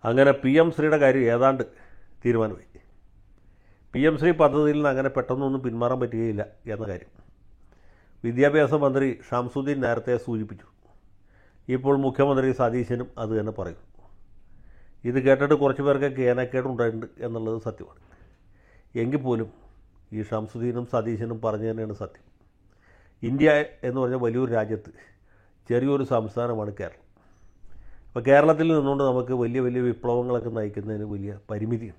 അങ്ങനെ P M ശ്രീയുടെ കാര്യം ഏതാണ്ട് തീരുമാനമായി പി എം ശ്രീ പദ്ധതിയിൽ നിന്ന് അങ്ങനെ പെട്ടെന്നൊന്നും പിന്മാറാൻ പറ്റുകയില്ല എന്ന കാര്യം വിദ്യാഭ്യാസ മന്ത്രി ഷംസുദ്ദീൻ നേരത്തെ സൂചിപ്പിച്ചു ഇപ്പോൾ മുഖ്യമന്ത്രി സതീശനും അത് തന്നെ പറയും ഇത് കേട്ടിട്ട് കുറച്ച് പേർക്ക് കേനക്കേടുണ്ടായിട്ടുണ്ട് എന്നുള്ളത് സത്യമാണ് എങ്കിൽ പോലും ഈ ഷംസുദ്ദീനും സതീശനും പറഞ്ഞു തന്നെയാണ് സത്യം ഇന്ത്യ എന്ന് പറഞ്ഞ വലിയൊരു രാജ്യത്ത് ചെറിയൊരു സംസ്ഥാനമാണ് കേരളം അപ്പോൾ കേരളത്തിൽ നിന്നുകൊണ്ട് നമുക്ക് വലിയ വലിയ വിപ്ലവങ്ങളൊക്കെ നയിക്കുന്നതിന് വലിയ പരിമിതിയുണ്ട്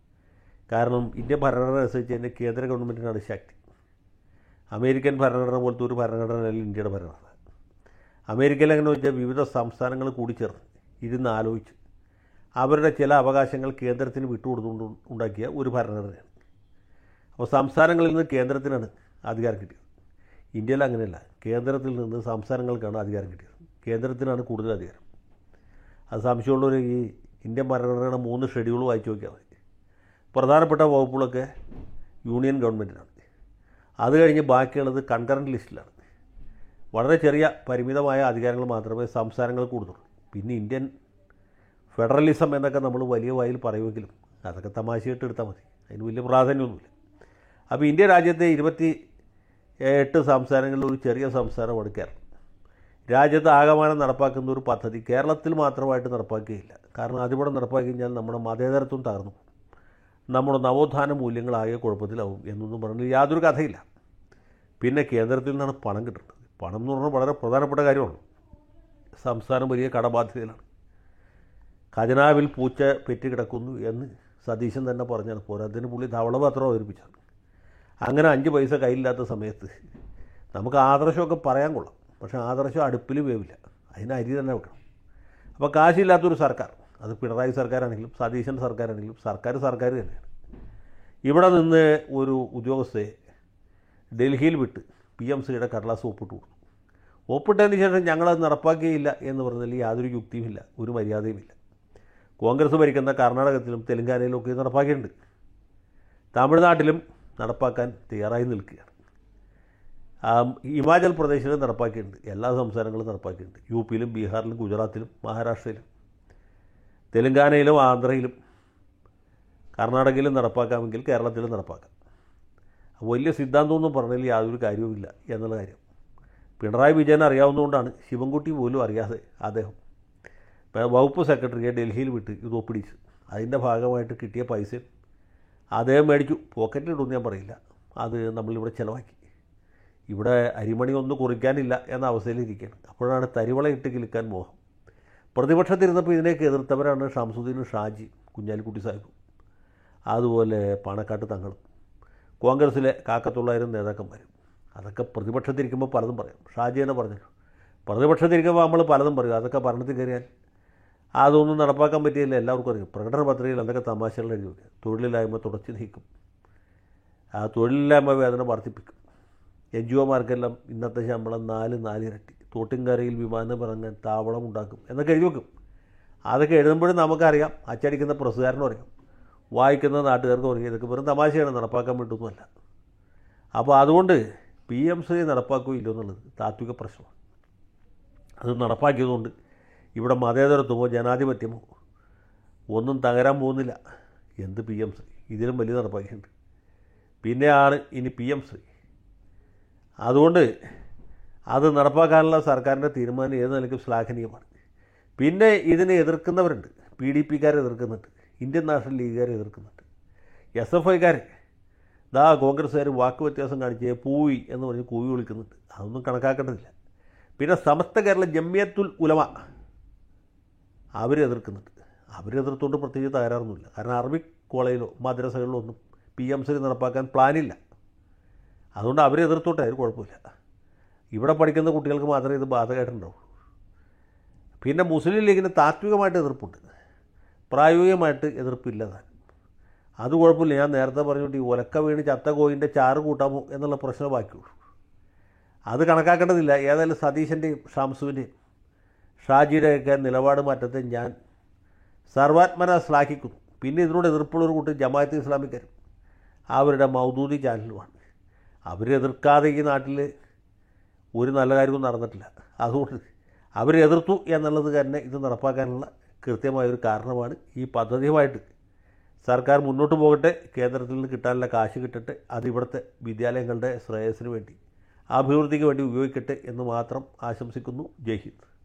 കാരണം ഇന്ത്യൻ ഭരണഘടന അനുസരിച്ച് തന്നെ കേന്ദ്ര ഗവൺമെൻറ്റിനാണ് ശക്തി അമേരിക്കൻ ഭരണഘടന പോലത്തെ ഒരു ഭരണഘടനയല്ല ഇന്ത്യയുടെ ഭരണഘടന അമേരിക്കയിൽ എങ്ങനെ വെച്ചാൽ വിവിധ സംസ്ഥാനങ്ങൾ കൂടിച്ചേർന്ന് ഇരുന്ന് ആലോചിച്ച് അവരുടെ ചില അവകാശങ്ങൾ കേന്ദ്രത്തിന് വിട്ടുകൊടുത്തുകൊണ്ട് ഉണ്ടാക്കിയ ഒരു ഭരണഘടനയാണ് അപ്പോൾ സംസ്ഥാനങ്ങളിൽ നിന്ന് കേന്ദ്രത്തിനാണ് അധികാരം കിട്ടിയത് ഇന്ത്യയിൽ അങ്ങനെയല്ല കേന്ദ്രത്തിൽ നിന്ന് സംസ്ഥാനങ്ങൾക്കാണ് അധികാരം കിട്ടിയത് കേന്ദ്രത്തിനാണ് കൂടുതൽ അധികാരം അത് സംശയമുള്ളവർ ഈ ഇന്ത്യൻ ഭരണഘടനയുടെ മൂന്ന് ഷെഡ്യൂൾ വായിച്ചു നോക്കിയാൽ മതി പ്രധാനപ്പെട്ട വകുപ്പുകളൊക്കെ യൂണിയൻ ഗവൺമെൻറ്റിനാണ് അത് കഴിഞ്ഞ് ബാക്കിയുള്ളത് കൺകറൻറ്റ് ലിസ്റ്റിലാണ് വളരെ ചെറിയ പരിമിതമായ അധികാരങ്ങൾ മാത്രമേ സംസ്ഥാനങ്ങൾ കൂടുതലുള്ളൂ പിന്നെ ഇന്ത്യൻ ഫെഡറലിസം എന്നൊക്കെ നമ്മൾ വലിയ വായിൽ പറയുമെങ്കിലും അതൊക്കെ തമാശയായിട്ട് എടുത്താൽ മതി അതിന് വലിയ പ്രാധാന്യമൊന്നുമില്ല അപ്പോൾ ഇന്ത്യ രാജ്യത്തെ ഇരുപത്തി എട്ട് സംസ്ഥാനങ്ങളിൽ ഒരു ചെറിയ സംസ്ഥാനമാണ് കേരളം രാജ്യത്ത് ആകമാനം നടപ്പാക്കുന്ന ഒരു പദ്ധതി കേരളത്തിൽ മാത്രമായിട്ട് നടപ്പാക്കുകയില്ല കാരണം അതിവിടെ നടപ്പാക്കി കഴിഞ്ഞാൽ നമ്മുടെ മതേതരത്വം തകർന്നു പോകും നമ്മുടെ നവോത്ഥാന മൂല്യങ്ങളാകെ കുഴപ്പത്തിലാവും എന്നൊന്നും പറഞ്ഞാൽ യാതൊരു കഥയില്ല പിന്നെ കേന്ദ്രത്തിൽ നിന്നാണ് പണം കിട്ടുന്നത് പണം എന്ന് പറഞ്ഞാൽ വളരെ പ്രധാനപ്പെട്ട കാര്യമാണ് സംസ്ഥാനം വലിയ കടബാധ്യതയിലാണ് ഖജനാവിൽ പൂച്ച പെറ്റി കിടക്കുന്നു എന്ന് സതീശൻ തന്നെ പറഞ്ഞാണ് പോരാത്തിന് പുള്ളി ധവളപത്രം അവതരിപ്പിച്ചാണ് അങ്ങനെ അഞ്ച് പൈസ കയ്യിലില്ലാത്ത സമയത്ത് നമുക്ക് ആദർശമൊക്കെ പറയാൻ കൊള്ളാം പക്ഷേ ആദർശം അടുപ്പിൽ വേവില്ല അതിന് അരി തന്നെ വെക്കണം അപ്പോൾ കാശില്ലാത്തൊരു സർക്കാർ അത് പിണറായി സർക്കാരാണെങ്കിലും സതീശൻ സർക്കാരാണെങ്കിലും സർക്കാർ സർക്കാർ തന്നെയാണ് ഇവിടെ നിന്ന് ഒരു ഉദ്യോഗസ്ഥയെ ഡൽഹിയിൽ വിട്ട് പി എം സിയുടെ കടലാസ് ഒപ്പിട്ട് കൊടുത്തു ഒപ്പിട്ടതിന് ശേഷം ഞങ്ങളത് നടപ്പാക്കിയില്ല എന്ന് പറഞ്ഞാൽ യാതൊരു യുക്തിയുമില്ല ഒരു മര്യാദയുമില്ല കോൺഗ്രസ് ഭരിക്കുന്ന കർണാടകത്തിലും തെലങ്കാനയിലും ഒക്കെ ഇത് നടപ്പാക്കിയിട്ടുണ്ട് തമിഴ്നാട്ടിലും നടപ്പാക്കാൻ തയ്യാറായി നിൽക്കുകയാണ് ആ, ഹിമാചൽ പ്രദേശിലും നടപ്പാക്കിയിട്ടുണ്ട് എല്ലാ സംസ്ഥാനങ്ങളും നടപ്പാക്കിയിട്ടുണ്ട് യു പിയിലും ബീഹാറിലും ഗുജറാത്തിലും മഹാരാഷ്ട്രയിലും തെലങ്കാനയിലും ആന്ധ്രയിലും കർണാടകയിലും നടപ്പാക്കാമെങ്കിൽ കേരളത്തിലും നടപ്പാക്കാം വലിയ സിദ്ധാന്തമൊന്നും പറഞ്ഞതിൽ യാതൊരു കാര്യവുമില്ല എന്നുള്ള കാര്യം പിണറായി വിജയൻ അറിയാവുന്നതുകൊണ്ടാണ് ശിവൻകുട്ടി പോലും അറിയാതെ അദ്ദേഹം ഇപ്പം വകുപ്പ് സെക്രട്ടറിയെ ഡൽഹിയിൽ വിട്ട് ഇത് ഒപ്പിടിച്ചു അതിൻ്റെ ഭാഗമായിട്ട് കിട്ടിയ പൈസ അദ്ദേഹം മേടിച്ചു പോക്കറ്റിലിടുമെന്ന് ഞാൻ പറയില്ല അത് നമ്മളിവിടെ ചിലവാക്കി ഇവിടെ അരിമണി ഒന്നും കുറിക്കാനില്ല എന്ന അവസ്ഥയിലിരിക്കുകയാണ് അപ്പോഴാണ് തരിവള ഇട്ട് കിളിക്കാൻ മോഹം പ്രതിപക്ഷത്തിരുന്നപ്പോൾ ഇതിനെയൊക്കെ എതിർത്തവരാണ് ഷംസുദ്ദീനും ഷാജി കുഞ്ഞാലിക്കുട്ടി സാഹിബും അതുപോലെ പാണക്കാട്ട് തങ്ങളും കോൺഗ്രസ്സിലെ കാക്കത്തൊള്ളായിരം നേതാക്കന്മാരും അതൊക്കെ പ്രതിപക്ഷത്തിരിക്കുമ്പോൾ പലതും പറയും ഷാജി തന്നെ പറഞ്ഞു പ്രതിപക്ഷത്തിരിക്കുമ്പോൾ നമ്മൾ പലതും പറയും അതൊക്കെ ഭരണത്തിൽ കയറിയാൽ അതൊന്നും നടപ്പാക്കാൻ പറ്റിയില്ല എല്ലാവർക്കും അറിയാം പ്രകടന പത്രികയിൽ എന്തൊക്കെ തമാശകൾ എഴുതി വയ്ക്കുക തൊഴിലില്ലായ്മ തുടച്ചു നീക്കും ആ തൊഴിലില്ലായ്മ വേതനം വർദ്ധിപ്പിക്കും എൻ ജി ഒമാർക്കെല്ലാം ഇന്നത്തെ ശമ്പളം നാല് നാലിരട്ടി തോട്ടിൻകരയിൽ വിമാനം ഇറങ്ങാൻ താവളം ഉണ്ടാക്കും എന്നൊക്കെ എഴുതി വെക്കും അതൊക്കെ എഴുതുമ്പോഴും നമുക്കറിയാം അച്ചടിക്കുന്ന പ്രസ്സുകാരനും അറിയാം വായിക്കുന്ന നാട്ടുകാർക്കും അറിയാം ഇതൊക്കെ വെറും തമാശയാണ് നടപ്പാക്കാൻ വേണ്ടൊന്നുമല്ല അപ്പോൾ അതുകൊണ്ട് പി എം ശ്രീ നടപ്പാക്കുകയോ ഇല്ലയോ എന്നുള്ളത് താത്വിക പ്രശ്നമാണ് അത് നടപ്പാക്കിയതുകൊണ്ട് ഇവിടെ മതേതരത്വമോ ജനാധിപത്യമോ ഒന്നും തകരാൻ പോകുന്നില്ല എന്ത് പി എം ശ്രീ ഇതിലും വലിയ നടപ്പാക്കിയിട്ടുണ്ട് പിന്നെയാണ് ഇനി പി എം ശ്രീ അതുകൊണ്ട് അത് നടപ്പാക്കാനുള്ള സർക്കാരിൻ്റെ തീരുമാനം ഏത് നിലയ്ക്കും ശ്ലാഘനീയമാണ് പിന്നെ ഇതിനെ എതിർക്കുന്നവരുണ്ട് പി ഡി പിക്കാരെ എതിർക്കുന്നുണ്ട് ഇന്ത്യൻ നാഷണൽ ലീഗുകാരെ എതിർക്കുന്നുണ്ട് എസ് എഫ് ഐക്കാർ ദാ കോൺഗ്രസ്സുകാർ വാക്ക് വ്യത്യാസം കാണിച്ച് പൂവി എന്ന് പറഞ്ഞ് കൂവി വിളിക്കുന്നുണ്ട് അതൊന്നും കണക്കാക്കേണ്ടതില്ല പിന്നെ സമസ്ത കേരള ജമ്മിയത്തുൽ ഉലമ അവരെതിർക്കുന്നുണ്ട് അവരെതിർത്തുകൊണ്ട് പ്രത്യേകിച്ച് തകരാറൊന്നുമില്ല കാരണം അറബിക് കോളേജിലോ മദ്രസകളിലോ ഒന്നും പി എം സി നടപ്പാക്കാൻ പ്ലാനില്ല അതുകൊണ്ട് അവരെ എതിർത്തോട്ടെ അതിന് കുഴപ്പമില്ല ഇവിടെ പഠിക്കുന്ന കുട്ടികൾക്ക് മാത്രമേ ഇത് ബാധകമായിട്ടുണ്ടാവുള്ളൂ പിന്നെ മുസ്ലിം ലീഗിന് താത്വികമായിട്ട് എതിർപ്പുണ്ട് പ്രായോഗികമായിട്ട് എതിർപ്പില്ല താൻ അത് കുഴപ്പമില്ല ഞാൻ നേരത്തെ പറഞ്ഞിട്ട് ഈ ഒലക്ക വീണ് ചത്ത കോയിൻ്റെ ചാറ് കൂട്ടാമോ എന്നുള്ള പ്രശ്നം ബാക്കിയുള്ളൂ അത് കണക്കാക്കേണ്ടതില്ല ഏതായാലും സതീശൻ്റെയും ഷാംസുവിൻ്റെയും ഷാജിയുടെയൊക്കെ നിലപാട് മാറ്റത്തെ ഞാൻ സർവാത്മന ശ്ലാഘിക്കുന്നു പിന്നെ ഇതിനോട് എതിർപ്പുള്ളൊരു കൂട്ടി ജമാഅത്ത് ഇസ്ലാമിക്കാരും അവരുടെ മൗദൂദി ചാനലുമാണ് അവരെതിർക്കാതെ ഈ നാട്ടിൽ ഒരു നല്ല കാര്യവും നടന്നിട്ടില്ല അതുകൊണ്ട് അവരെതിർത്തു എന്നുള്ളത് തന്നെ ഇത് നടപ്പാക്കാനുള്ള കൃത്യമായൊരു കാരണമാണ് ഈ പദ്ധതിയുമായിട്ട് സർക്കാർ മുന്നോട്ട് പോകട്ടെ കേന്ദ്രത്തിൽ നിന്ന് കിട്ടാനുള്ള കാശ് കിട്ടട്ടെ അത് ഇവിടുത്തെ വിദ്യാലയങ്ങളുടെ ശ്രേയസ്സിന് വേണ്ടി അഭിവൃദ്ധിക്ക് വേണ്ടി ഉപയോഗിക്കട്ടെ എന്ന് മാത്രം ആശംസിക്കുന്നു ജയ് ഹിന്ദ്